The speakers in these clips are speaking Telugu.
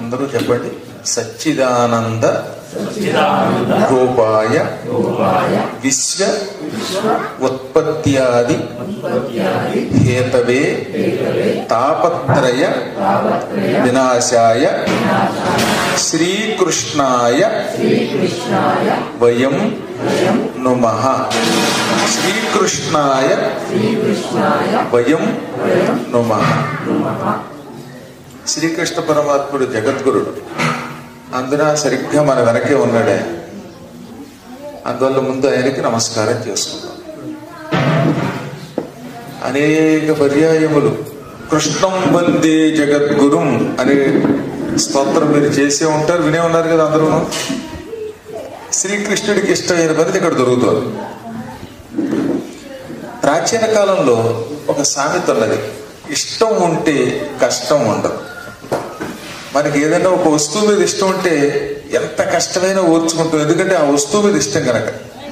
అందరూ చెప్పండి సచ్చిదానంద రూపాయ విశ్వ ఉత్పత్యాది హేతవే తాపత్రయ వినాశాయ శ్రీకృష్ణాయ వయం నుమ శ్రీకృష్ణాయ వయం నుమ శ్రీకృష్ణ పరమాత్ముడు జగద్గురుడు అందున సరిగ్గా మన వెనకే ఉన్నాడే అందువల్ల ముందు ఆయనకి నమస్కారం చేసుకుందాం అనేక పర్యాయములు కృష్ణం వందే జగద్గురుం అనే స్తోత్రం మీరు చేసే ఉంటారు వినే ఉన్నారు కదా అందరూ శ్రీకృష్ణుడికి ఇష్టమైన పని ఇక్కడ దొరుకుతుంది ప్రాచీన కాలంలో ఒక సామెత ఉన్నది ఇష్టం ఉంటే కష్టం ఉండదు మనకి ఏదైనా ఒక వస్తువు మీద ఇష్టం ఉంటే ఎంత కష్టమైనా ఓర్చుకుంటాం ఎందుకంటే ఆ వస్తువు మీద ఇష్టం కనుక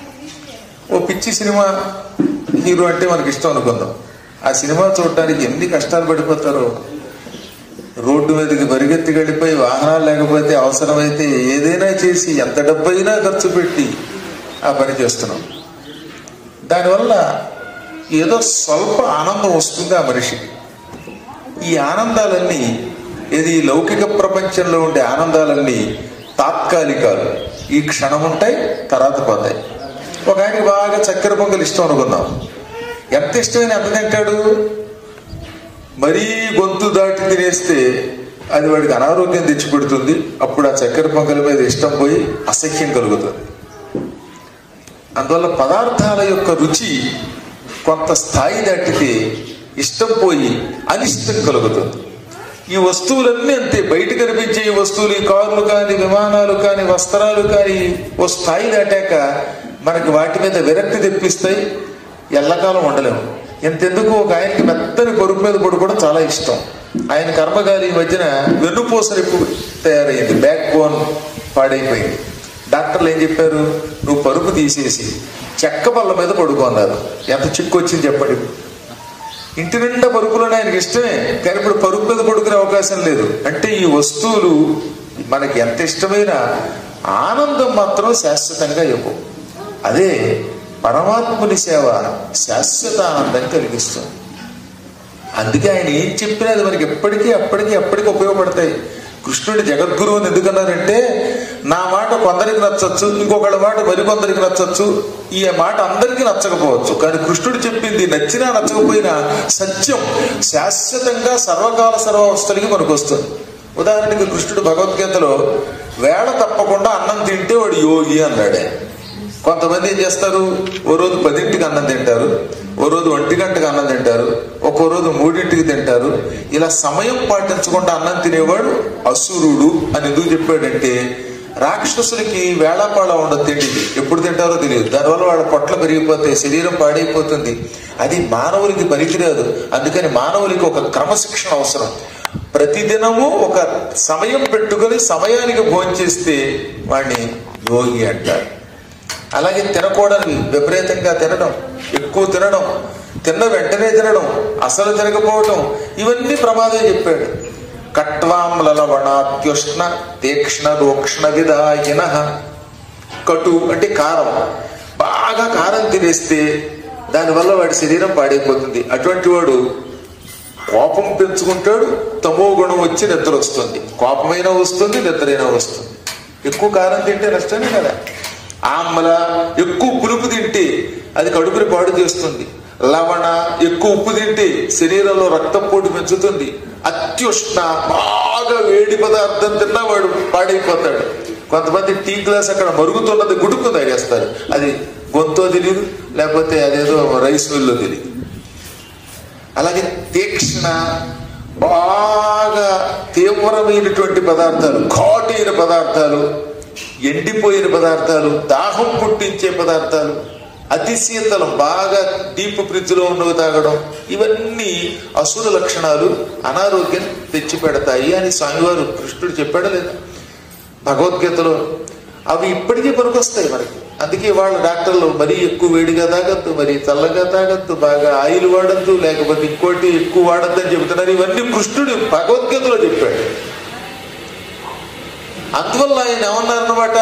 ఓ పిచ్చి సినిమా హీరో అంటే మనకి ఇష్టం అనుకుందాం ఆ సినిమా చూడడానికి ఎన్ని కష్టాలు పడిపోతారో రోడ్డు మీదకి పరిగెత్తి గడిపోయి వాహనాలు లేకపోతే అవసరమైతే ఏదైనా చేసి ఎంత డబ్బైనా ఖర్చు పెట్టి ఆ పని చేస్తున్నాం దానివల్ల ఏదో స్వల్ప ఆనందం వస్తుంది ఆ మనిషికి ఈ ఆనందాలన్నీ ఇది లౌకిక ప్రపంచంలో ఉండే ఆనందాలన్నీ తాత్కాలికాలు ఈ క్షణం ఉంటాయి తర్వాత పోతాయి ఒక ఆయనకి బాగా చక్కెర పొంగల్ ఇష్టం అనుకుందాం ఎంత ఇష్టమైన ఎంత తింటాడు మరీ గొంతు దాటి తినేస్తే అది వాడికి అనారోగ్యం తెచ్చిపెడుతుంది అప్పుడు ఆ చక్కెర పొంగల్ మీద ఇష్టం పోయి అసహ్యం కలుగుతుంది అందువల్ల పదార్థాల యొక్క రుచి కొంత స్థాయి దాటితే ఇష్టం పోయి అనిష్టం కలుగుతుంది ఈ వస్తువులన్నీ అంతే బయట కనిపించే ఈ వస్తువులు ఈ కార్లు కానీ విమానాలు కానీ వస్త్రాలు కానీ ఓ స్థాయి దాటాక మనకి వాటి మీద విరక్తి తెప్పిస్తాయి ఎల్లకాలం ఉండలేము ఎంతెందుకు ఒక ఆయనకి మెత్తని పరుపు మీద పడుకోవడం చాలా ఇష్టం ఆయన కర్మగారి ఈ మధ్యన వెన్నుపూసలు ఎక్కువ తయారైంది బ్యాక్ బోన్ పాడైపోయింది డాక్టర్లు ఏం చెప్పారు నువ్వు పరుపు తీసేసి చెక్క బల్ల మీద పడుకోన్నారు ఎంత చిక్కు వచ్చింది చెప్పండి ఇంటి నిండా పరుపులు ఆయనకి ఇష్టమే కానీ ఇప్పుడు పరుపు మీద పడుకునే అవకాశం లేదు అంటే ఈ వస్తువులు మనకి ఎంత ఇష్టమైన ఆనందం మాత్రం శాశ్వతంగా ఇవ్వవు అదే పరమాత్ముని సేవ శాశ్వత ఆనందం కలిగిస్తుంది అందుకే ఆయన ఏం చెప్పినా అది మనకి ఎప్పటికీ అప్పటికీ అప్పటికి ఉపయోగపడతాయి కృష్ణుడి జగద్గురువు అని ఎందుకన్నారంటే నా మాట కొందరికి నచ్చచ్చు ఇంకొకళ్ళ మాట మరికొందరికి నచ్చచ్చు ఈ మాట అందరికీ నచ్చకపోవచ్చు కానీ కృష్ణుడు చెప్పింది నచ్చినా నచ్చకపోయినా సత్యం శాశ్వతంగా సర్వకాల సర్వావస్థలకి మనకు వస్తుంది ఉదాహరణకి కృష్ణుడు భగవద్గీతలో వేళ తప్పకుండా అన్నం తింటే వాడు యోగి అన్నాడే కొంతమంది ఏం చేస్తారు ఓ రోజు పదింటికి అన్నం తింటారు ఓ రోజు ఒంటి గంటకి అన్నం తింటారు ఒక్కో రోజు మూడింటికి తింటారు ఇలా సమయం పాటించకుండా అన్నం తినేవాడు అసురుడు అని ఎందుకు చెప్పాడంటే రాక్షసులకి వేళాపాళ ఉండదు తిండికి ఎప్పుడు తింటారో తెలియదు దానివల్ల వాళ్ళ పొట్ల పెరిగిపోతాయి శరీరం పాడైపోతుంది అది మానవులకి పనికిరాదు అందుకని మానవులకి ఒక క్రమశిక్షణ అవసరం ప్రతిదినము ఒక సమయం పెట్టుకొని సమయానికి భోంచేస్తే వాడిని యోగి అంటారు అలాగే తినకూడనివి విపరీతంగా తినడం ఎక్కువ తినడం తిన్న వెంటనే తినడం అసలు తినకపోవటం ఇవన్నీ ప్రమాదం చెప్పాడు కట్వాంలవణాత్యుష్ణ తీక్ష్ణ రోక్షణ విధాయిన కటు అంటే కారం బాగా కారం తినేస్తే దానివల్ల వాడి శరీరం పాడైపోతుంది అటువంటి వాడు కోపం పెంచుకుంటాడు తమో గుణం వచ్చి నిద్ర వస్తుంది కోపమైనా వస్తుంది నిద్రైనా వస్తుంది ఎక్కువ కారం తింటే నష్టమే కదా ఆమ్ల ఎక్కువ పులుపు తింటే అది కడుపుని పాడు చేస్తుంది లవణ ఎక్కువ ఉప్పు తింటే శరీరంలో రక్తపోటు పెంచుతుంది అత్యుష్ణ బాగా వేడి పదార్థం తిన్నా వాడు పాడైపోతాడు కొంతమంది టీ గ్లాస్ అక్కడ మరుగుతున్నది గుడుకు తాగేస్తారు అది గొంతో తెలియదు లేకపోతే అదేదో రైస్ మిల్లో తెలియదు అలాగే తీక్ష్ణ బాగా తీవ్రమైనటువంటి పదార్థాలు ఘాటైన పదార్థాలు ఎండిపోయిన పదార్థాలు దాహం పుట్టించే పదార్థాలు అతి శీతలం బాగా డీప్ ఫ్రిడ్జ్ లో ఉన్నవి తాగడం ఇవన్నీ అసుర లక్షణాలు అనారోగ్యం తెచ్చిపెడతాయి అని స్వామివారు కృష్ణుడు చెప్పాడు లేదా భగవద్గీతలో అవి ఇప్పటికీ పనికొస్తాయి మనకి అందుకే వాళ్ళ డాక్టర్లు మరీ ఎక్కువ వేడిగా తాగద్దు మరీ చల్లగా తాగద్దు బాగా ఆయిల్ వాడద్దు లేకపోతే ఇంకోటి ఎక్కువ వాడద్దు అని చెబుతున్నారు ఇవన్నీ కృష్ణుడు భగవద్గీతలో చెప్పాడు అందువల్ల ఆయన ఏమన్నారన్నమాట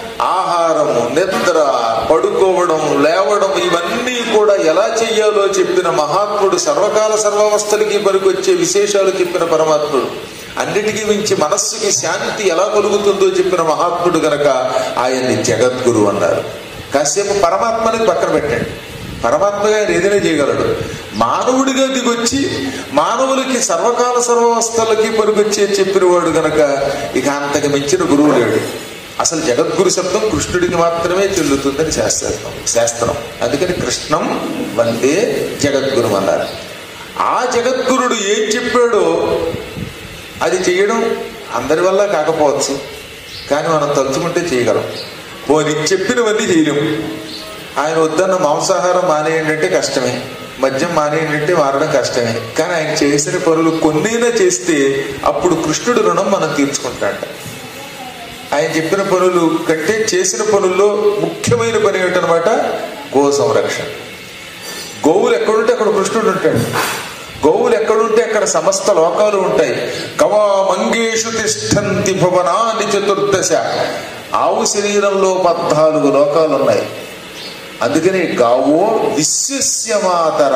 ఆహారము నిద్ర పడుకోవడం లేవడం ఇవన్నీ కూడా ఎలా చెయ్యాలో చెప్పిన మహాత్ముడు సర్వకాల సర్వావస్థలకి పనికొచ్చే విశేషాలు చెప్పిన పరమాత్ముడు అన్నిటికీ మించి మనస్సుకి శాంతి ఎలా కలుగుతుందో చెప్పిన మహాత్ముడు గనక ఆయన్ని జగద్గురు అన్నారు కాసేపు పరమాత్మని పక్కన పెట్టండి పరమాత్మగా ఆయన ఏదైనా చేయగలడు మానవుడిగా దిగొచ్చి మానవులకి సర్వకాల సర్వవస్థలకి పనికొచ్చే చెప్పినవాడు గనక ఇక అంతకు మించిన గురువు లేడు అసలు జగద్గురు శబ్దం కృష్ణుడికి మాత్రమే చెల్లుతుందని శాస్త్రం శాస్త్రం అందుకని కృష్ణం వందే జగద్గురు అన్నారు ఆ జగద్గురుడు ఏం చెప్పాడో అది చేయడం అందరి వల్ల కాకపోవచ్చు కానీ మనం తలుచుకుంటే చేయగలం పోనీ చెప్పినవన్నీ చేయలేము ఆయన వద్దన్న మాంసాహారం మానేయండి అంటే కష్టమే మద్యం మానేయండి అంటే మారడం కష్టమే కానీ ఆయన చేసిన పనులు కొన్నైనా చేస్తే అప్పుడు కృష్ణుడు రుణం మనం తీర్చుకుంటాడ ఆయన చెప్పిన పనులు కంటే చేసిన పనుల్లో ముఖ్యమైన పని ఏమిటనమాట గో సంరక్షణ గోవులు ఎక్కడుంటే అక్కడ కృష్ణుడు ఉంటాడు గోవులు ఎక్కడుంటే అక్కడ సమస్త లోకాలు ఉంటాయి గవా మంగేషు తిష్టంతి భువనాన్ని చతుర్దశ ఆవు శరీరంలో పద్నాలుగు లోకాలు ఉన్నాయి అందుకని గావో విశ్వస్యమాతర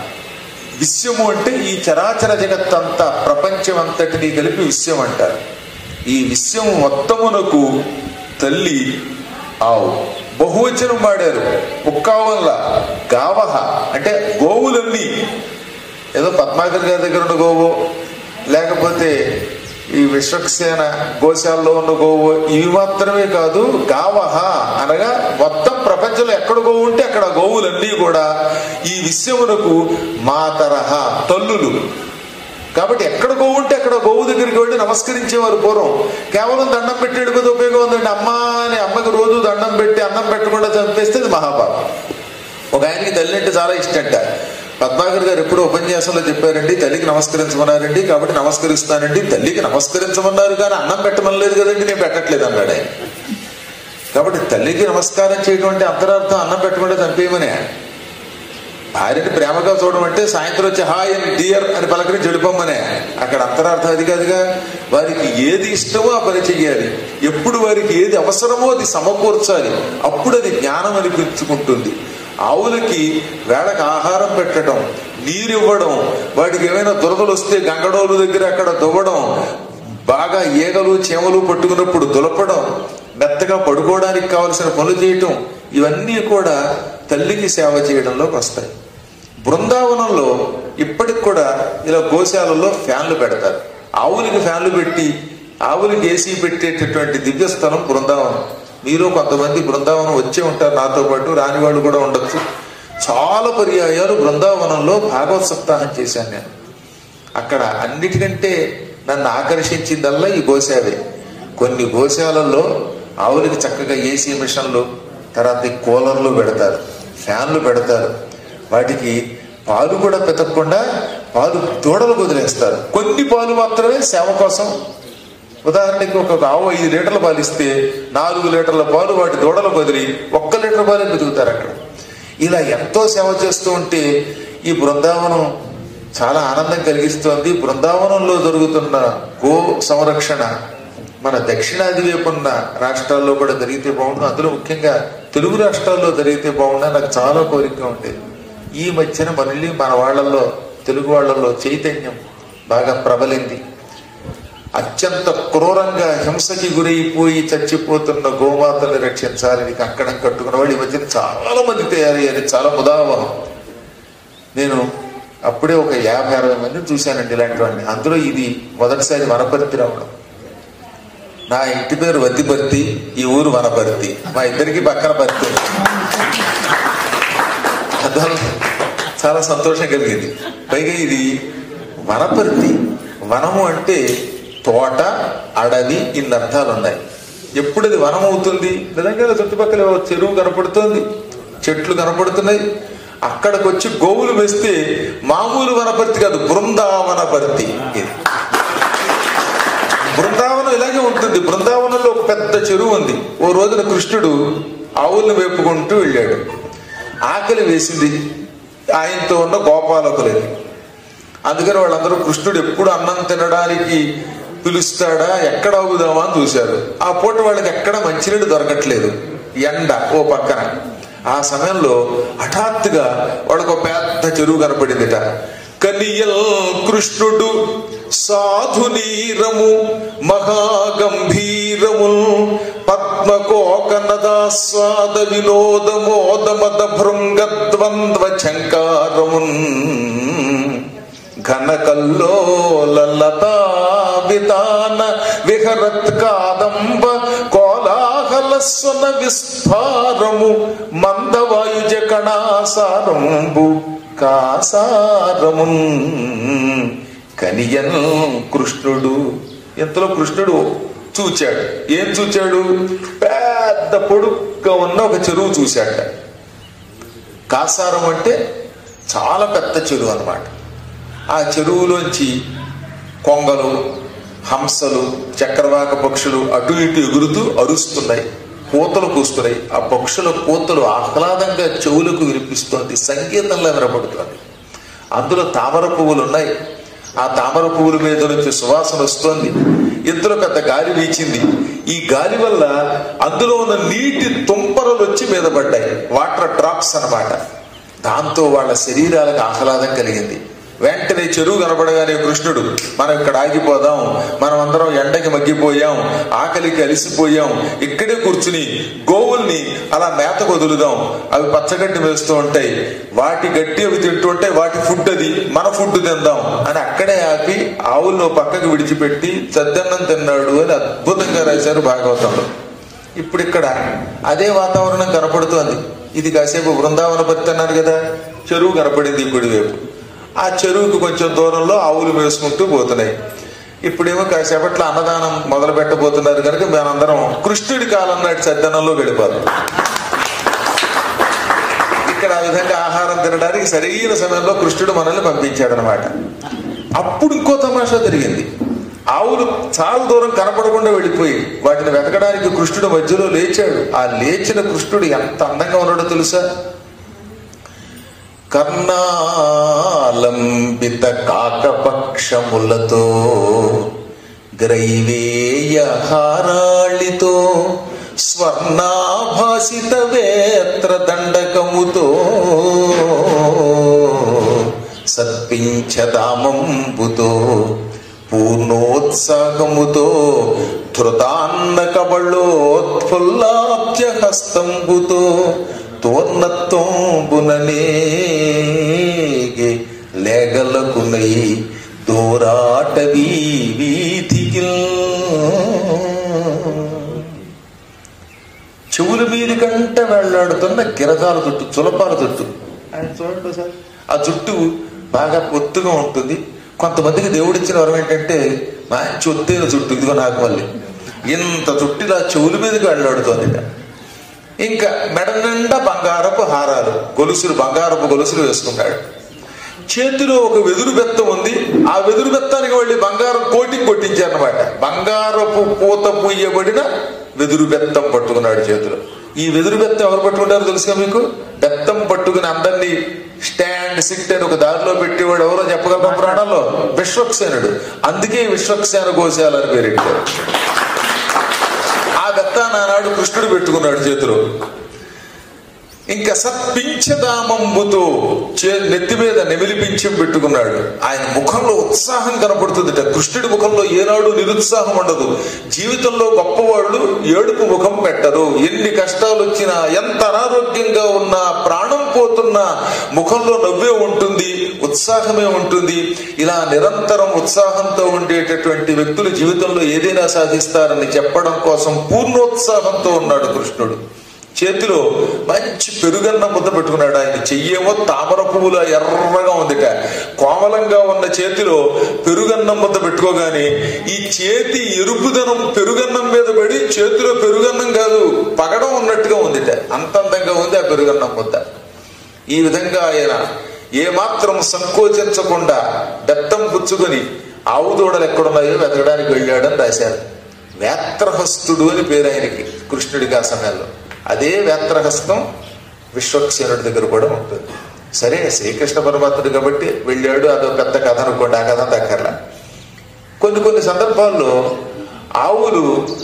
విశ్వము అంటే ఈ చరాచర జగత్తంతా ప్రపంచం అంతటినీ కలిపి విశ్వం అంటారు ఈ విశ్వం మొత్తమునకు తల్లి ఆవు బహువచనం వాడారు ఉక్కావల్ల గావహ అంటే గోవులన్నీ ఏదో పద్మాకర్ గారి దగ్గర ఉన్న గోవు లేకపోతే ఈ విశ్వక్సేన గోశాలలో ఉన్న గోవు ఇవి మాత్రమే కాదు గావహ అనగా మొత్తం ప్రపంచంలో ఎక్కడ గోవు ఉంటే అక్కడ గోవులన్నీ కూడా ఈ విశ్వమునకు మాతరహ తల్లులు కాబట్టి ఎక్కడ గోవు ఉంటే అక్కడ గోవు దగ్గరికి వెళ్ళి నమస్కరించేవారు పూర్వం కేవలం దండం పెట్టేడు మీద ఉపయోగం ఉందండి అమ్మ అని అమ్మకి రోజు దండం పెట్టి అన్నం పెట్టకుండా చంపేస్తే అది మహాపాపం ఒక ఆయనకి తల్లి అంటే చాలా ఇష్టంట పద్మాకర్ గారు ఎప్పుడో ఉపన్యాసంలో చెప్పారండి తల్లికి నమస్కరించమన్నారండి కాబట్టి నమస్కరిస్తానండి తల్లికి నమస్కరించమన్నారు కానీ అన్నం పెట్టమనలేదు కదండి నేను పెట్టట్లేదు అన్నాడు ఆయన కాబట్టి తల్లికి నమస్కారం చేయడం అంటే అంతరార్థం అన్నం పెట్టకుండా చంపేయమనే భార్యని ప్రేమగా చూడడం అంటే సాయంత్రం వచ్చి హాయ్ అండ్ డియర్ అని పలకరించి చెడిపోమ్మనే అక్కడ అంతరార్థం అది కాదుగా వారికి ఏది ఇష్టమో ఆ పని చెయ్యాలి ఎప్పుడు వారికి ఏది అవసరమో అది సమకూర్చాలి అప్పుడు అది జ్ఞానం అనిపించుకుంటుంది ఆవులకి వేళకు ఆహారం పెట్టడం నీరు ఇవ్వడం వాటికి ఏమైనా దురదలు వస్తే గంగడోలు దగ్గర అక్కడ దువ్వడం బాగా ఈగలు చీమలు పట్టుకున్నప్పుడు దులపడం మెత్తగా పడుకోవడానికి కావలసిన పనులు చేయటం ఇవన్నీ కూడా తల్లికి సేవ చేయడంలోకి వస్తాయి బృందావనంలో ఇప్పటికి కూడా ఇలా గోశాలలో ఫ్యాన్లు పెడతారు ఆవులకి ఫ్యాన్లు పెట్టి ఆవులకి ఏసీ పెట్టేటటువంటి దివ్యస్థలం బృందావనం మీలో కొంతమంది బృందావనం వచ్చే ఉంటారు నాతో పాటు రాని వాళ్ళు కూడా ఉండొచ్చు చాలా పర్యాయాలు బృందావనంలో భాగవత సప్తాహం చేశాను నేను అక్కడ అన్నిటికంటే నన్ను ఆకర్షించిందల్లా ఈ గోశావే కొన్ని గోశాలల్లో ఆవులకి చక్కగా ఏసీ మిషన్లు తర్వాత ఈ కూలర్లు పెడతారు ఫ్యాన్లు పెడతారు వాటికి పాలు కూడా పెతకకుండా పాలు దూడలు వదిలేస్తారు కొన్ని పాలు మాత్రమే సేవ కోసం ఉదాహరణకి ఒక ఆవు ఐదు లీటర్ల పాలు ఇస్తే నాలుగు లీటర్ల పాలు వాటి దూడలకు వదిలి ఒక్క లీటర్ పాలే పెరుగుతారు అక్కడ ఇలా ఎంతో సేవ చేస్తూ ఉంటే ఈ బృందావనం చాలా ఆనందం కలిగిస్తోంది బృందావనంలో జరుగుతున్న గో సంరక్షణ మన దక్షిణాది వైపు ఉన్న రాష్ట్రాల్లో కూడా జరిగితే బాగుండు అందులో ముఖ్యంగా తెలుగు రాష్ట్రాల్లో జరిగితే బాగుండు నాకు చాలా కోరికగా ఉండేది ఈ మధ్యన మళ్ళీ మన వాళ్ళల్లో తెలుగు వాళ్ళల్లో చైతన్యం బాగా ప్రబలింది అత్యంత క్రూరంగా హింసకి గురైపోయి చచ్చిపోతున్న గోమాతల్ని రక్షించాలని కంకణం కట్టుకున్న వాళ్ళు ఈ మధ్యన చాలా మంది తయారయ్యారు చాలా ముదావహం నేను అప్పుడే ఒక యాభై అరవై మందిని చూశానండి ఇలాంటి వాడిని అందులో ఇది మొదటిసారి వనపర్తి రావడం నా ఇంటి పేరు వద్దిపర్తి ఈ ఊరు వనపర్తి మా ఇద్దరికి పక్కన పర్తి అందువల్ల చాలా సంతోషం కలిగింది పైగా ఇది వనపర్తి వనము అంటే తోట అడవి ఇన్ని అర్థాలు ఉన్నాయి ఎప్పుడు అది వనం అవుతుంది నిజంగా చుట్టుపక్కల ఓ చెరువు కనపడుతుంది చెట్లు కనపడుతున్నాయి అక్కడికి వచ్చి గోవులు వేస్తే మామూలు వనపర్తి కాదు బృందావనపర్తి ఇది బృందావనం ఇలాగే ఉంటుంది బృందావనంలో ఒక పెద్ద చెరువు ఉంది ఓ రోజున కృష్ణుడు ఆవులను వేపుకుంటూ వెళ్ళాడు ఆకలి వేసింది ఆయనతో ఉన్న గోపాలకులకి అందుకని వాళ్ళందరూ కృష్ణుడు ఎప్పుడు అన్నం తినడానికి పిలుస్తాడా ఎక్కడ ఆగుదామా అని చూశారు ఆ పూట వాళ్ళకి ఎక్కడ మంచినీళ్ళు దొరకట్లేదు ఎండ ఓ పక్కన ఆ సమయంలో హఠాత్తుగా వాళ్ళకు ఒక పెద్ద చెరువు కనపడిందిట కనియల్ కృష్ణుడు సాధునీరము మహాగంభీరము పద్మకోకనదాస్వాద వినోద మోదమద భృంగద్వంద్వ చంకారమున్ ఘనకల్లోలతావితాన విహరత్ కాదంబ కోలాహలస్వన విస్ఫారము మందవాయుజ కణాసారంబు కాసారమున్ కనియన్ కృష్ణుడు ఇంతలో కృష్ణుడు చూచాడు ఏం చూచాడు పెద్ద పొడుగ్గా ఉన్న ఒక చెరువు చూశాట కాసారం అంటే చాలా పెద్ద చెరువు అన్నమాట ఆ చెరువులోంచి కొంగలు హంసలు చక్రవాక పక్షులు అటు ఇటు ఎగురుతూ అరుస్తున్నాయి కూతలు కూస్తున్నాయి ఆ పక్షుల కూతలు ఆహ్లాదంగా చెవులకు వినిపిస్తోంది సంగీతంలో వినపడుతోంది అందులో తామర పువ్వులు ఉన్నాయి ఆ తామర పువ్వుల మీద నుంచి సువాసన వస్తోంది ఇందులో పెద్ద గాలి వీచింది ఈ గాలి వల్ల అందులో ఉన్న నీటి తుంపరలు వచ్చి మీద పడ్డాయి వాటర్ డ్రాప్స్ అన్నమాట దాంతో వాళ్ళ శరీరాలకు ఆహ్లాదం కలిగింది వెంటనే చెరువు కనపడగానే కృష్ణుడు మనం ఇక్కడ ఆగిపోదాం మనం అందరం ఎండకి మగ్గిపోయాం ఆకలికి అలిసిపోయాం ఇక్కడే కూర్చుని గోవుల్ని అలా మేతకు వదులుదాం అవి పచ్చగడ్డి వేస్తూ ఉంటాయి వాటి గడ్డి అవి తింటుంటే వాటి ఫుడ్ అది మన ఫుడ్ తిందాం అని అక్కడే ఆపి ఆవులను పక్కకు విడిచిపెట్టి సద్దన్నం తిన్నాడు అని అద్భుతంగా రాశారు భాగవతంలో ఇప్పుడు ఇక్కడ అదే వాతావరణం కనపడుతోంది ఇది కాసేపు బృందావన భక్తి అన్నారు కదా చెరువు కనపడింది కుడివైపు ఆ చెరువుకు కొంచెం దూరంలో ఆవులు వేసుకుంటూ పోతున్నాయి ఇప్పుడేమో కాసేపట్లో అన్నదానం మొదలు పెట్టబోతున్నారు కనుక మనందరం కృష్ణుడి కాలం నాటి సద్దనంలో గడిపాలి ఇక్కడ ఆ విధంగా ఆహారం తినడానికి సరైన సమయంలో కృష్ణుడు మనల్ని పంపించాడు అనమాట అప్పుడు ఇంకో తమాషా జరిగింది ఆవులు చాలా దూరం కనపడకుండా వెళ్ళిపోయి వాటిని వెతకడానికి కృష్ణుడు మధ్యలో లేచాడు ఆ లేచిన కృష్ణుడు ఎంత అందంగా ఉన్నాడో తెలుసా కర్ణాలంబిత కాకపక్షములతో గ్రైవేయ హారాళితో స్వర్ణాభాసిత వేత్ర దండకముతో సత్పించదామంబుతో పూర్ణోత్సాహముతో ధృతాన్న కబళోత్ఫుల్లాబ్జ హస్తంబుతో తోర్నత్వంబుననేగే లేగలకునై దూరాటవీ వీధికి చెవుల మీది కంటే వెళ్లాడుతున్న గిరకాల జుట్టు చులపాల జుట్టు ఆయన చూడండి సార్ ఆ జుట్టు బాగా ఒత్తుగా ఉంటుంది కొంతమందికి దేవుడిచ్చిన వరం ఏంటంటే మంచి ఒత్తైన జుట్టు ఇదిగో నాకు మళ్ళీ ఇంత జుట్టు ఇలా చెవుల మీదకి వెళ్ళాడుతోంది ఇంకా మెడ నిండా బంగారపు హారాలు గొలుసులు బంగారపు గొలుసులు వేసుకున్నాడు చేతిలో ఒక వెదురు బెత్తం ఉంది ఆ వెదురు బెత్తానికి వెళ్ళి బంగారం కోటికి కొట్టించారనమాట బంగారపు పూత పూయబడిన వెదురు బెత్తం పట్టుకున్నాడు చేతిలో ఈ వెదురు బెత్తం ఎవరు పట్టుకుంటారో తెలుసుగా మీకు బెత్తం పట్టుకుని అందరినీ స్టాండ్ సిట్ అని ఒక దారిలో పెట్టేవాడు ఎవరో చెప్పగలరా ప్రాణాల్లో విశ్వక్సేనుడు అందుకే విశ్వక్సేన గోశాలని పేరెట్టారు ఆ బెత్తాన్ని ఆనాడు కృష్ణుడు పెట్టుకున్నాడు చేతిలో ఇంకా సత్పించదామంబుతో చే నెత్తి మీద నెమిలిపించం పెట్టుకున్నాడు ఆయన ముఖంలో ఉత్సాహం కనపడుతుందిట కృష్ణుడి ముఖంలో ఏనాడు నిరుత్సాహం ఉండదు జీవితంలో గొప్పవాళ్ళు ఏడుపు ముఖం పెట్టరు ఎన్ని కష్టాలు వచ్చినా ఎంత అనారోగ్యంగా ఉన్నా ప్రాణం పోతున్నా ముఖంలో నవ్వే ఉంటుంది ఉత్సాహమే ఉంటుంది ఇలా నిరంతరం ఉత్సాహంతో ఉండేటటువంటి వ్యక్తులు జీవితంలో ఏదైనా సాధిస్తారని చెప్పడం కోసం పూర్ణోత్సాహంతో ఉన్నాడు కృష్ణుడు చేతిలో మంచి పెరుగన్న ముద్ద పెట్టుకున్నాడు ఆయన చెయ్యేమో తామర పువ్వుల ఎర్రగా ఉందిట కోమలంగా ఉన్న చేతిలో పెరుగన్నం ముద్ద పెట్టుకోగానే ఈ చేతి ఎరుపుదనం పెరుగన్నం మీద పడి చేతిలో పెరుగన్నం కాదు పగడం ఉన్నట్టుగా ఉందిట అంత అందంగా ఉంది ఆ పెరుగన్నం ముద్ద ఈ విధంగా ఆయన ఏమాత్రం సంకోచించకుండా బెత్తం పుచ్చుకొని ఆవు దూడలు ఎక్కడున్నాయో వెతకడానికి వెళ్ళాడని రాశారు వేత్రహస్తుడు అని పేరు ఆయనకి కృష్ణుడికి ఆ సమయంలో అదే వేత్రహస్తం విశ్వక్సేనుడి దగ్గర కూడా ఉంటుంది సరే శ్రీకృష్ణ పరమాత్ముడు కాబట్టి వెళ్ళాడు అదో పెద్ద కథ అనుకోండి ఆ కథ దక్కర్లా కొన్ని కొన్ని సందర్భాల్లో ఆవులు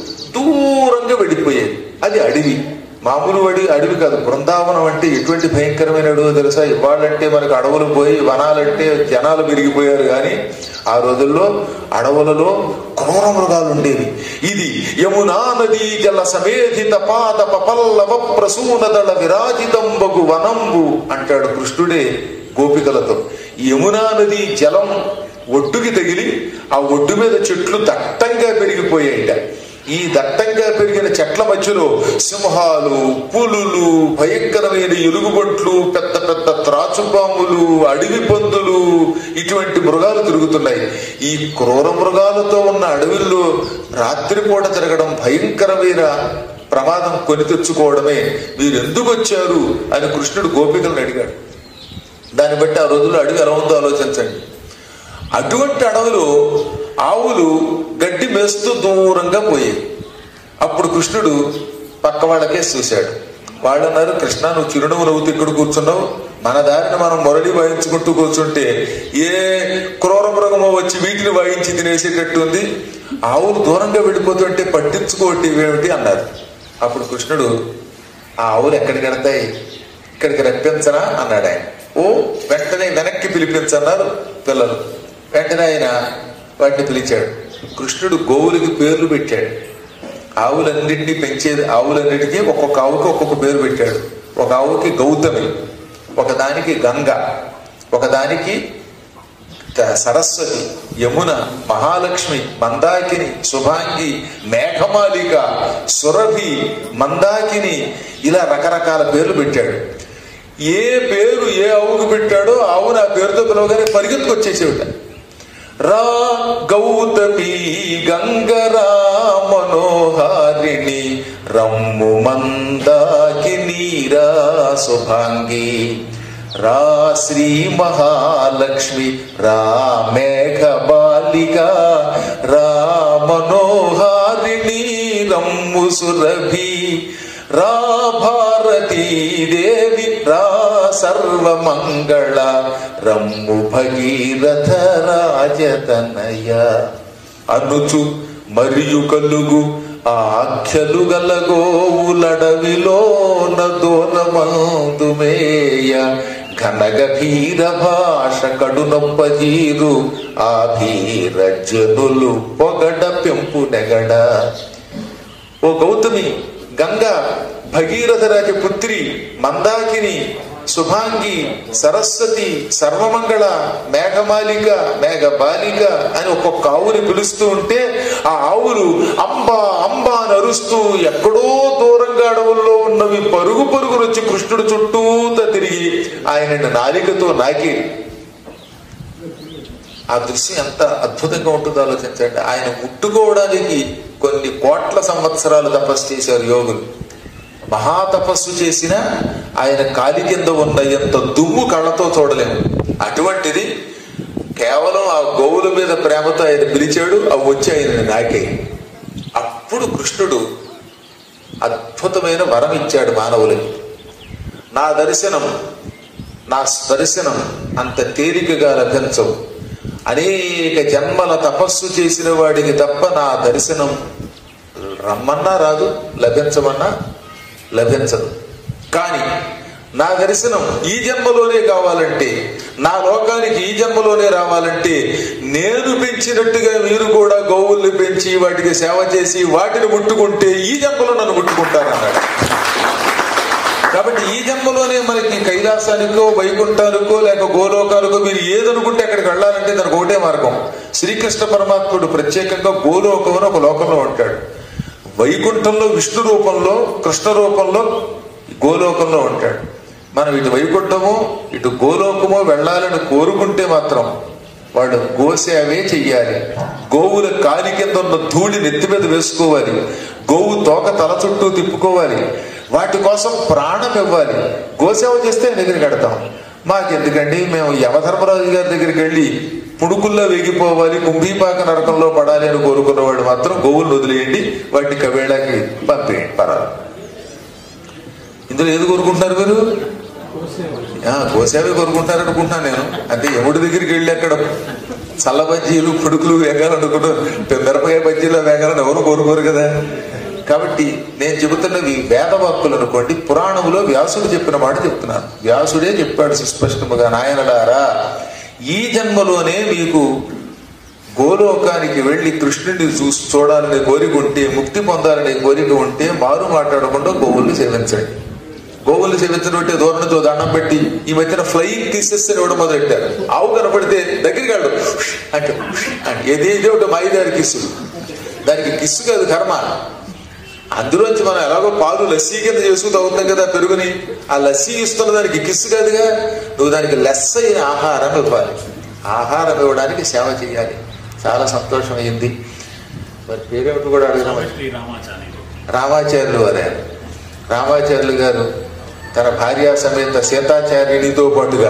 దూరంగా వెళ్ళిపోయేది అది అడవి మామూలు అడవి అడవి కాదు బృందావనం అంటే ఎటువంటి భయంకరమైన అడవి తెలుసా ఇవాళంటే మనకు అడవులు పోయి వనాలంటే జనాలు పెరిగిపోయారు కానీ ఆ రోజుల్లో అడవులలో క్రూర మృగాలు ఉండేవి ఇది యమునా నదీ జల సమేధిత పాదప పల్లవ ప్రసూనదళ విరాజితంబగు వనంబు అంటాడు కృష్ణుడే గోపికలతో ఈ యమునా నది జలం ఒడ్డుకి తగిలి ఆ ఒడ్డు మీద చెట్లు దట్టంగా పెరిగిపోయాయిట ఈ దట్టంగా పెరిగిన చెట్ల మధ్యలో సింహాలు పులులు భయంకరమైన ఎలుగుబంట్లు పెద్ద పెద్ద త్రాచుపాములు అడవి పందులు ఇటువంటి మృగాలు తిరుగుతున్నాయి ఈ క్రూర మృగాలతో ఉన్న అడవిల్లో రాత్రిపూట తిరగడం భయంకరమైన ప్రమాదం కొని తెచ్చుకోవడమే మీరు ఎందుకు వచ్చారు అని కృష్ణుడు గోపికలను అడిగాడు దాన్ని బట్టి ఆ రోజుల్లో అడవి ఎలా ఉందో ఆలోచించండి అటువంటి అడవిలో ఆవులు గడ్డి మేస్తూ దూరంగా పోయేవి అప్పుడు కృష్ణుడు పక్క వాళ్ళకే చూశాడు వాళ్ళు అన్నారు కృష్ణ నువ్వు చిరునవ్వు నవ్వుతూ ఇక్కడ కూర్చున్నావు మన దారిని మనం మురళి వాయించుకుంటూ కూర్చుంటే ఏ క్రూర మృగమో వచ్చి వీటిని వాయించి తినేసేటట్టు ఉంది ఆవులు దూరంగా వెళ్ళిపోతుంటే పట్టించుకోవటం ఏమిటి అన్నారు అప్పుడు కృష్ణుడు ఆ ఆవులు ఎక్కడికి వెడతాయి ఇక్కడికి రప్పించరా అన్నాడు ఆయన ఓ వెంటనే వెనక్కి పిలిపించన్నారు పిల్లలు వెంటనే ఆయన వాటిని పిలిచాడు కృష్ణుడు గోవులకి పేర్లు పెట్టాడు ఆవులన్నింటినీ పెంచేది ఆవులన్నిటికీ ఒక్కొక్క ఆవుకి ఒక్కొక్క పేరు పెట్టాడు ఒక ఆవుకి గౌతమి ఒకదానికి గంగ ఒకదానికి త- సరస్వతి యమున మహాలక్ష్మి మందాకిని శుభాంగి మేఘమాలిక సురభి మందాకిని ఇలా రకరకాల పేర్లు పెట్టాడు ఏ పేరు ఏ ఆవుకు పెట్టాడో ఆవును ఆ పేరుతో పిలవగానే పరిగెత్తుకొచ్చేసేవిట రా గౌతమి గంగరా మనోహారిణి రమ్ము మందాకిని రా శుభాంగి రా శ్రీ మహాలక్ష్మి రా మేఘ బాలిక రా మనోహారిణి రమ్ము సురభి రా భారతీ దేవి రా సర్వమంగళ రమ్ము భగీరథ రాజతనయ అనుచు మరియు కలుగు ఆఖ్యలు గలగోవులడవిలో నదోనమందుమేయ ఘనగభీర భాష కడునొప్పజీరు ఆ భీర జనులు పొగడ పెంపు నెగడ ఓ గౌతమి గంగ భగీరథ రాజ పుత్రి మందాకిని శుభాంగి సరస్వతి సర్వమంగళ మేఘమాలిక మేఘ బాలిక అని ఒక్కొక్క ఆవుని పిలుస్తూ ఉంటే ఆ ఆవులు అంబా అంబా అని అరుస్తూ ఎక్కడో దూరంగా అడవుల్లో ఉన్నవి పరుగు పరుగులు వచ్చి కృష్ణుడు చుట్టూత తిరిగి ఆయనని నాలికతో నాకి ఆ దృశ్యం ఎంత అద్భుతంగా ఉంటుందో ఆలోచించండి ఆయన ముట్టుకోవడానికి కొన్ని కోట్ల సంవత్సరాలు తపస్సు చేశారు యోగులు మహా తపస్సు చేసిన ఆయన కాలి కింద ఉన్న ఎంత దుమ్ము కళ్ళతో చూడలేము అటువంటిది కేవలం ఆ గోవుల మీద ప్రేమతో ఆయన పిలిచాడు అవి వచ్చి ఆయనని నాకాయి అప్పుడు కృష్ణుడు అద్భుతమైన వరం ఇచ్చాడు మానవులకి నా దర్శనం నా దర్శనం అంత తేలికగా లభించవు అనేక జన్మల తపస్సు చేసిన వాడికి తప్ప నా దర్శనం రమ్మన్నా రాదు లభించమన్నా లభించదు కానీ నా దర్శనం ఈ జన్మలోనే కావాలంటే నా లోకానికి ఈ జన్మలోనే రావాలంటే నేను పెంచినట్టుగా మీరు కూడా గోవుల్ని పెంచి వాటికి సేవ చేసి వాటిని ముట్టుకుంటే ఈ జన్మలో నన్ను ముట్టుకుంటారన్నాడు కాబట్టి ఈ జన్మలోనే మనకి కైలాసానికో వైకుంఠానికో లేక గోలోకానికో మీరు ఏదనుకుంటే అక్కడికి వెళ్ళాలంటే దానికి ఒకటే మార్గం శ్రీకృష్ణ పరమాత్ముడు ప్రత్యేకంగా గోలోకం అని ఒక లోకంలో ఉంటాడు వైకుంఠంలో విష్ణు రూపంలో కృష్ణ రూపంలో గోలోకంలో ఉంటాడు మనం ఇటు వైకుంఠమో ఇటు గోలోకమో వెళ్ళాలని కోరుకుంటే మాత్రం వాడు గోసేవే చెయ్యాలి గోవుల కాలి కింద ఉన్న ధూళి నెత్తి మీద వేసుకోవాలి గోవు తోక తల చుట్టూ తిప్పుకోవాలి వాటి కోసం ప్రాణం ఇవ్వాలి గోసేవ చేస్తే దగ్గరికి కడతాం మాకెందుకండి మేము యమధర్మరాజు గారి దగ్గరికి వెళ్ళి పుడుకుల్లో వేగిపోవాలి కుంభీపాక నరకంలో పడాలి అని కోరుకున్నవాడు మాత్రం గోవులు వదిలేయండి వాటిని కవేళాకి పంపేయండి పరాలు ఇందులో ఏది కోరుకుంటున్నారు మీరు ఆ, గోసేవే కోరుకుంటారు అనుకుంటున్నాను నేను అంటే ఎవడి దగ్గరికి వెళ్ళి అక్కడ చల్ల బజ్జీలు పుడుకులు వేగాలనుకుంటూ మిరపకాయ బజ్జీలో వేగాలని ఎవరు కోరుకోరు కదా కాబట్టి నేను చెబుతున్నవి వేదవాక్కులు అనుకోండి పురాణంలో వ్యాసుడు చెప్పిన మాట చెప్తున్నాను వ్యాసుడే చెప్పాడు సుస్పష్టముగా నాయనడారా ఈ జన్మలోనే మీకు గోలోకానికి వెళ్లి కృష్ణుడిని చూసి చూడాలనే కోరిక ఉంటే ముక్తి పొందాలనే కోరిక ఉంటే మారు మాట్లాడకుండా గోవుల్ని సేవించండి గోవుల్ని సేవించడం అంటే దూరంతో దండం పెట్టి ఈ మధ్యన ఫ్లయింగ్ కిస్సెస్ అని ఇవ్వడం మొదలెట్టారు ఆవు కనపడితే దగ్గరికి వెళ్ళు అంటే అంటే ఏదేదో ఒకటి మాయిదారి కిస్సులు దానికి కిస్సు కాదు కర్మ అందులోంచి మనం ఎలాగో పాలు లస్సీ కింద చేసుకుని అవుతాం కదా పెరుగుని ఆ లస్సీ ఇస్తున్న దానికి కిస్సు కాదుగా నువ్వు దానికి లెస్ అయిన ఆహారం ఇవ్వాలి ఆహారం ఇవ్వడానికి సేవ చేయాలి చాలా సంతోషం అయింది మరి పేరేమిటి కూడా అడిగినా మరి శ్రీ రామాచార్యులు రామాచార్యులు వారే రామాచార్యులు గారు తన భార్య సమేత సీతాచార్యునితో పాటుగా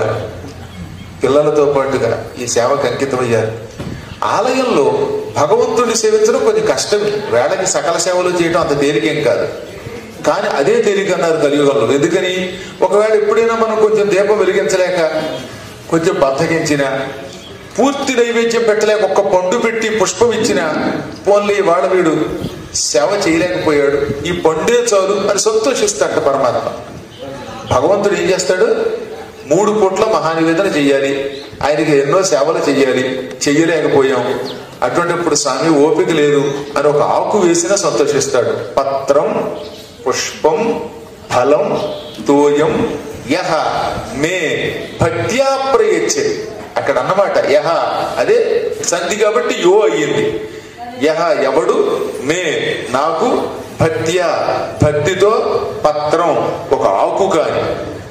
పిల్లలతో పాటుగా ఈ సేవకు అంకితమయ్యారు ఆలయంలో భగవంతుడిని సేవించడం కొంచెం కష్టం వేళకి సకల సేవలు చేయడం అంత తేలికేం కాదు కానీ అదే తేలిక అన్నారు కలియుగంలో ఎందుకని ఒకవేళ ఎప్పుడైనా మనం కొంచెం దీపం వెలిగించలేక కొంచెం బద్దగించిన పూర్తి నైవేద్యం పెట్టలేక ఒక్క పండు పెట్టి పుష్పం ఇచ్చిన పోన్లీ వాళ్ళ వీడు సేవ చేయలేకపోయాడు ఈ పండే చాలు అని సంతోషిస్తాడు పరమాత్మ భగవంతుడు ఏం చేస్తాడు మూడు పూట్ల మహానివేదన చెయ్యాలి ఆయనకి ఎన్నో సేవలు చెయ్యాలి చెయ్యలేకపోయాం అటువంటిప్పుడు స్వామి ఓపిక లేదు అని ఒక ఆకు వేసినా సంతోషిస్తాడు పత్రం పుష్పం ఫలం తోయం యహ మే భక్త్యా ప్రయచ్చది అక్కడ అన్నమాట యహ అదే సంధి కాబట్టి యో అయ్యింది యహ ఎవడు మే నాకు భక్త్యా భక్తితో పత్రం ఒక ఆకు కాని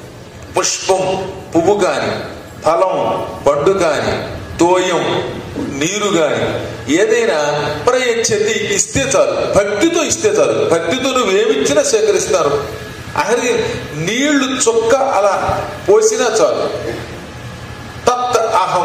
పుష్పం పువ్వు కాని ఫలం పండు కాని తోయం నీరు గాని ఏదైనా ప్రయచ్చతి ఇస్తే చాలు భక్తితో ఇస్తే చాలు భక్తితో నువ్వేమిచ్చినా సేకరిస్తారు అహరి నీళ్లు చొక్క అలా పోసినా చాలు తత్ అహం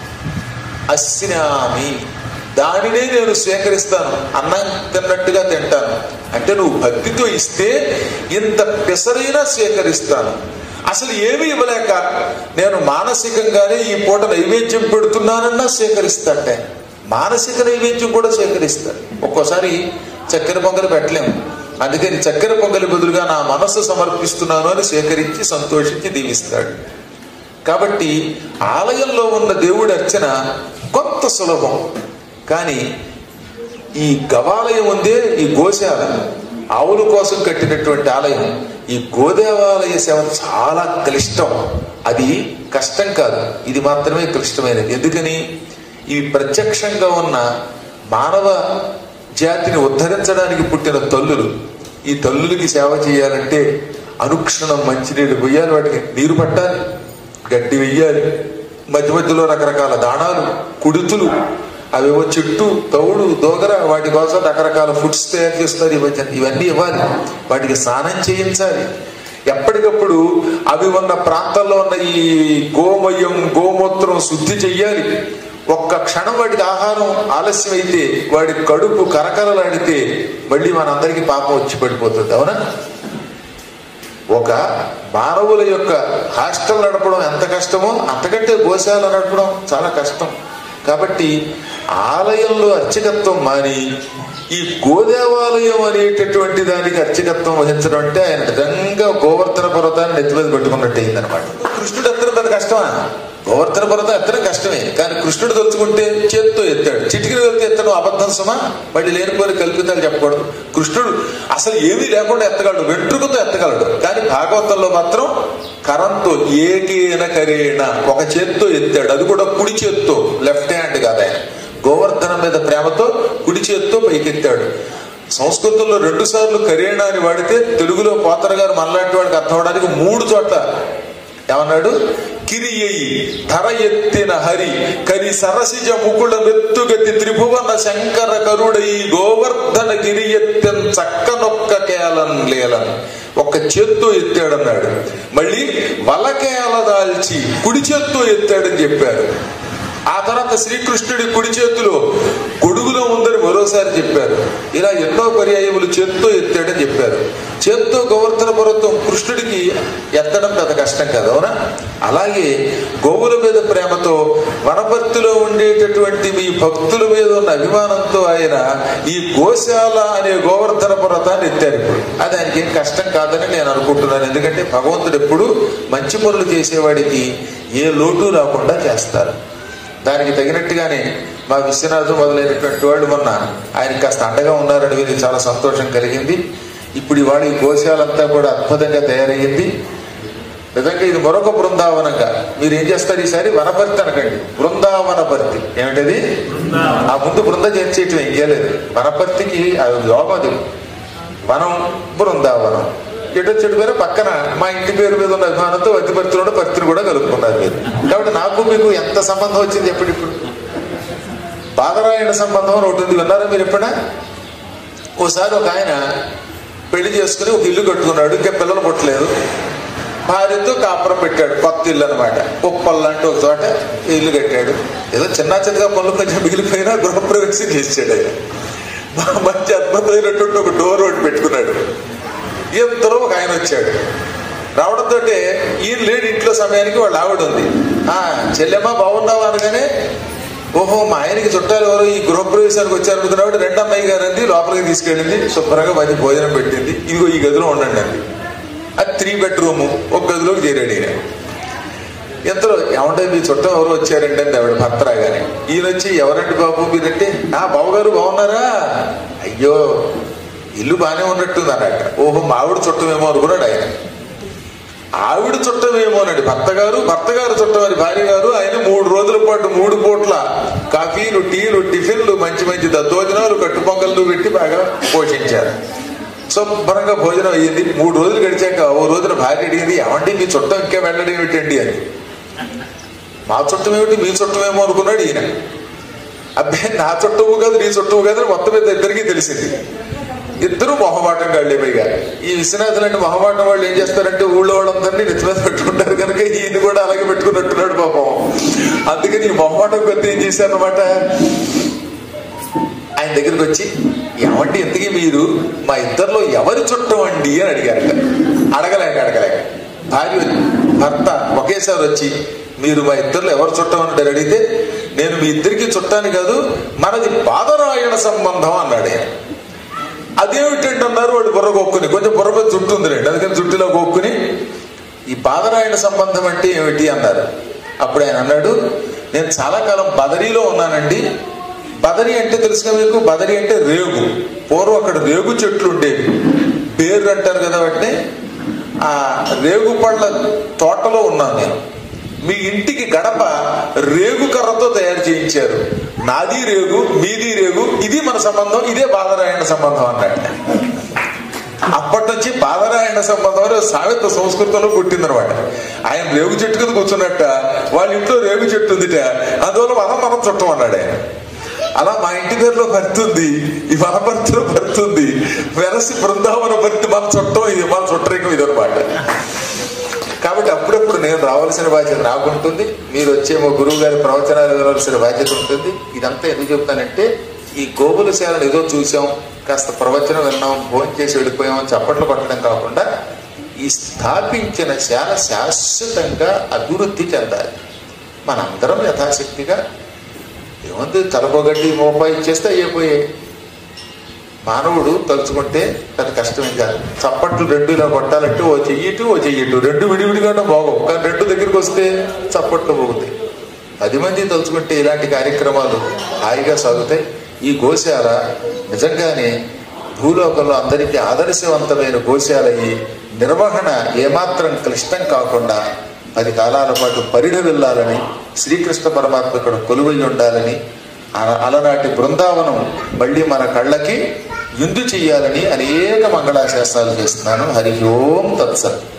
అస్నామి దానినే నేను స్వీకరిస్తాను అన్నం తిన్నట్టుగా తింటాను అంటే నువ్వు భక్తితో ఇస్తే ఇంత పెసరైనా స్వీకరిస్తాను అసలు ఏమీ ఇవ్వలేక నేను మానసికంగానే ఈ పూట నైవేద్యం పెడుతున్నానన్నా స్వీకరిస్తాటే మానసిక నైవేద్యం కూడా స్వీకరిస్తాను ఒక్కోసారి చక్కెర పొంగలి పెట్టలేము అందుకని చక్కెర పొంగలి బదులుగా నా మనస్సు సమర్పిస్తున్నాను అని స్వీకరించి సంతోషించి దీవిస్తాడు కాబట్టి ఆలయంలో ఉన్న దేవుడి అర్చన కొంత సులభం కానీ ఈ గవాలయం ఉందే ఈ గోశాల ఆవుల కోసం కట్టినటువంటి ఆలయం ఈ గోదేవాలయ సేవ చాలా క్లిష్టం అది కష్టం కాదు ఇది మాత్రమే క్లిష్టమైనది ఎందుకని ఇవి ప్రత్యక్షంగా ఉన్న మానవ జాతిని ఉద్ధరించడానికి పుట్టిన తల్లులు ఈ తల్లులకి సేవ చేయాలంటే అనుక్షణం మంచినీళ్ళు పోయాలి వాటికి నీరు పట్టాలి గడ్డి వెయ్యాలి మధ్య మధ్యలో రకరకాల దాణాలు కుడుతులు అవేవో చెట్టు తౌడు దోగర వాటి కోసం రకరకాల ఫుడ్స్ తయారు చేస్తారు ఈ మధ్య ఇవన్నీ ఇవ్వాలి వాటికి స్నానం చేయించాలి ఎప్పటికప్పుడు అవి ఉన్న ప్రాంతాల్లో ఉన్న ఈ గోమయం గోమూత్రం శుద్ధి చెయ్యాలి ఒక్క క్షణం వాటికి ఆహారం ఆలస్యం అయితే వాడి కడుపు కరకరలాడితే మళ్ళీ మనందరికీ పాపం వచ్చి పడిపోతుంది అవునా ఒక మానవుల యొక్క హాస్టల్ నడపడం ఎంత కష్టమో అంతకంటే గోశాల నడపడం చాలా కష్టం కాబట్టి ఆలయంలో అర్చకత్వం మాని ఈ గోదేవాలయం అనేటటువంటి దానికి అర్చకత్వం వహించడం అంటే ఆయన నిజంగా గోవర్ధన పర్వతాన్ని నెత్తి మీద పెట్టుకున్నట్టు అయిందనమాట కృష్ణుడు ఎత్తడం పెద్ద కష్టమా గోవర్ధన పర్వతం ఎత్తడం కష్టమే కానీ కృష్ణుడు తలుచుకుంటే చేత్తో ఎత్తాడు చిటికిన వెళ్తే ఎత్తడం అబద్ధం సుమా మళ్ళీ లేనిపోయిన కల్పితాలు చెప్పకూడదు కృష్ణుడు అసలు ఏమీ లేకుండా ఎత్తగలడు వెంట్రుకతో ఎత్తగలడు కానీ భాగవతంలో మాత్రం కరంతో ఏకేన కరేణ ఒక చేత్తో ఎత్తాడు అది కూడా కుడి చేత్తో లెఫ్ట్ హ్యాండ్ కాదు ఆయన గోవర్ధనం మీద ప్రేమతో కుడి చేత్తో పైకెత్తాడు సంస్కృతంలో రెండు సార్లు కరేణ అని వాడితే తెలుగులో పోతర గారు మనలాంటి వాడికి అర్థం అవడానికి మూడు చోట్ల ఏమన్నాడు కిరియయి ధర ఎత్తిన హరి కరి సరసిజ ముకుళ మెత్తుగతి త్రిభువన శంకర కరుడయి గోవర్ధన గిరి ఎత్తెన్ చక్కనొక్క కేలన్ లేలన్ ఒక్క చేత్తో ఎత్తాడన్నాడు మళ్ళీ వలకేల దాల్చి కుడి చేత్తో ఎత్తాడని చెప్పారు ఆ తర్వాత శ్రీకృష్ణుడి కుడి చేతిలో గొడుగులో ఉందని మరోసారి చెప్పారు ఇలా ఎన్నో పర్యాయములు చేత్తో ఎత్తాడని చెప్పారు చేత్తో గోవర్ధన పర్వతం కృష్ణుడికి ఎత్తడం పెద్ద కష్టం కదా అవునా అలాగే గోవుల మీద ప్రేమతో వనపర్తిలో ఉండేటటువంటి మీ భక్తుల మీద ఉన్న అభిమానంతో ఆయన ఈ గోశాల అనే గోవర్ధన పర్వతాన్ని ఎత్తారు ఇప్పుడు అది ఆయనకి ఏం కష్టం కాదని నేను అనుకుంటున్నాను ఎందుకంటే భగవంతుడు ఎప్పుడు మంచి పనులు చేసేవాడికి ఏ లోటు రాకుండా చేస్తారు దానికి తగినట్టుగానే మా విశ్వనాథం మొదలైనటువంటి వాళ్ళు మొన్న ఆయన కాస్త అండగా ఉన్నారని విని చాలా సంతోషం కలిగింది ఇప్పుడు ఇవాళ ఈ గోశాలంతా కూడా అద్భుతంగా తయారయ్యింది నిజంగా ఇది మరొక బృందావనంగా మీరు ఏం చేస్తారు ఈసారి వనపర్తి అనకండి బృందావనపర్తి ఏమిటది ఆ ముందు బృంద చేర్చేయటం ఏం చేయలేదు వనపర్తికి అది యోగం అది వనం బృందావనం ఎటు చెడు పేరు పక్కన మా ఇంటి పేరు మీద ఉన్న అభిమానంతో వతిపర్తిలో పర్తిని కూడా కలుపుకున్నారు మీరు కాబట్టి నాకు మీకు ఎంత సంబంధం వచ్చింది ఎప్పుడు ఇప్పుడు బాదరాయణ సంబంధం అని ఒకటి ఉంది విన్నారా మీరు ఎప్పుడైనా ఓసారి ఒక ఆయన పెళ్లి చేసుకుని ఒక ఇల్లు కట్టుకున్నాడు ఇంకా పిల్లలు పుట్టలేదు భార్యతో కాపురం పెట్టాడు కొత్త ఇల్లు అనమాట ఉప్పల్ లాంటి ఒక చోట ఇల్లు కట్టాడు ఏదో చిన్న చిన్నగా పనులు కొంచెం మిగిలిపోయినా గృహప్రవేశం చేసాడు ఆయన మా- మంచి అద్భుతమైనటువంటి ఒక డోర్ ఒకటి పెట్టుకున్నాడు ఇంతలో ఒక ఆయన వచ్చాడు రావడంతో ఈయన లేడు ఇంట్లో సమయానికి వాళ్ళ ఆవిడ ఉంది ఆ చెల్లెమ్మ బాగున్నావా అనగానే ఓహో మా ఆయనకి చుట్టాలు ఎవరు ఈ గృహప్రవేశానికి వచ్చారు అనుకున్నాడు రెండు అమ్మాయి గారు అంది లోపలికి తీసుకెళ్ళింది శుభ్రంగా మంచి భోజనం పెట్టింది ఇదిగో ఈ గదిలో ఉండండి అంది అది త్రీ బెడ్రూమ్ ఒక గదిలోకి చేరాడు ఈయన ఎంతలో ఏమంటే మీ చుట్టం ఎవరు వచ్చారంటే అంది ఆవిడ భర్త రాగానే ఈయన వచ్చి ఎవరండి బాబు మీరంటే ఆ బావగారు బాగున్నారా అయ్యో ఇల్లు బాగానే ఉన్నట్టుంది అన్నట్ట ఓహో మా ఆవిడ చుట్టమేమో అనుకున్నాడు ఆయన ఆవిడ చుట్టమేమోనండి భర్త గారు భర్త గారు చుట్టమని భార్య గారు ఆయన మూడు రోజుల పాటు మూడు పూట్ల కాఫీలు టీలు టిఫిన్లు మంచి మంచి దద్దోజనాలు కట్టు పొంగళ్ళు పెట్టి బాగా పోషించారు శుభ్రంగా భోజనం అయ్యింది మూడు రోజులు గడిచాక ఓ రోజున భార్య అడిగింది ఏమండి మీ చుట్టం ఇంకా వెళ్ళడం ఏమిటండి అని మా చుట్టం ఏమిటి మీ చుట్టమేమో అనుకున్నాడు ఈయన అబ్బాయి నా చుట్టము కాదు నీ చుట్టము కాదు అని మొత్తం మీద ఇద్దరికీ తెలిసింది ఇద్దరు మొహమాటం గాళ్ళే పైగా ఈ విశ్వనాథులు అంటే మొహమాటం వాళ్ళు ఏం చేస్తారంటే ఊళ్ళో వాళ్ళందరినీ నెత్తి మీద పెట్టుకుంటారు కనుక ఈయన కూడా అలాగే పెట్టుకున్నట్టున్నాడు పాపం అందుకని ఈ మొహమాటం కొద్ది ఏం చేశారనమాట ఆయన దగ్గరికి వచ్చి ఏమండి ఇంతకీ మీరు మా ఇద్దరిలో ఎవరి చుట్టం అండి అని అడిగారట అడగలేక అడగలేక భార్య భర్త ఒకేసారి వచ్చి మీరు మా ఇద్దరిలో ఎవరు చుట్టం అని అడిగితే నేను మీ ఇద్దరికి చుట్టాను కాదు మనది పాదరాయణ సంబంధం అన్నాడు ఆయన అదేమిటంటే అన్నారు వాడు బుర్ర కొక్కుని కొంచెం బుర్ర మీద జుట్టు ఉంది రండి అందుకని జుట్టులో కొక్కుని ఈ పాదరాయణ సంబంధం అంటే ఏమిటి అన్నారు అప్పుడు ఆయన అన్నాడు నేను చాలా కాలం బదరీలో ఉన్నానండి బదరి అంటే తెలుసుగా మీకు బదరి అంటే రేగు పూర్వం అక్కడ రేగు చెట్లు ఉండేవి పేరు అంటారు కదా వాటిని ఆ రేగు పళ్ళ తోటలో ఉన్నాను నేను మీ ఇంటికి గడప రేగు కర్రతో తయారు చేయించారు నాది రేగు మీది రేగు ఇది మన సంబంధం ఇదే బాధరాయణ సంబంధం అన్నట్టు అప్పటి నుంచి బాధరాయణ సంబంధం అనే సామెత సంస్కృతంలో పుట్టిందనమాట ఆయన రేగు చెట్టు కింద కూర్చున్నట్ట వాళ్ళ ఇంట్లో రేగు చెట్టు ఉందిట అందువల్ల మనం మనం చుట్టం అన్నాడు ఆయన అలా మా ఇంటి పేరులో భర్తీ ఉంది ఈ మన భర్తలో భర్తీ ఉంది వెరసి బృందావన భర్తీ మన చుట్టం ఇది మన చుట్టరికం ఇది అనమాట కాబట్టి అప్పుడప్పుడు నేను రావాల్సిన బాధ్యత నాకుంటుంది మీరు వచ్చేమో గురువు గారి ప్రవచనాలు వినవలసిన బాధ్యత ఉంటుంది ఇదంతా ఎందుకు చెప్తానంటే ఈ గోగుల శాలను ఏదో చూసాం కాస్త ప్రవచనం విన్నాం భోజనం చేసి వెళ్ళిపోయాం అని చప్పట్లు కొట్టడం కాకుండా ఈ స్థాపించిన శాల శాశ్వతంగా అభివృద్ధి చెందాలి మనందరం యథాశక్తిగా ఏముంది తలపోగడ్డి మోపాయి ఇచ్చేస్తే అయిపోయాయి మానవుడు తలుచుకుంటే పెద్ద కష్టమేం కాదు చప్పట్లు రెండు ఇలా కొట్టాలంటే ఓ చెయ్యిటు ఓ చెయ్యిటు రెండు విడివిడిగానే బాగోవు కానీ రెండు దగ్గరికి వస్తే చప్పట్లు పోగుతాయి పది మంది తలుచుకుంటే ఇలాంటి కార్యక్రమాలు హాయిగా సాగుతాయి ఈ గోశాల నిజంగానే భూలోకంలో అందరికీ ఆదర్శవంతమైన గోశాల ఈ నిర్వహణ ఏమాత్రం క్లిష్టం కాకుండా పది కాలాల పాటు పరిడ వెళ్ళాలని శ్రీకృష్ణ పరమాత్మ ఇక్కడ కొలువై ఉండాలని అల- అలనాటి బృందావనం మళ్ళీ మన కళ్ళకి విందు చెయ్యాలని అనేక మంగళాశాస్త్రాలు చేస్తున్నాను హరి ఓం తత్సత్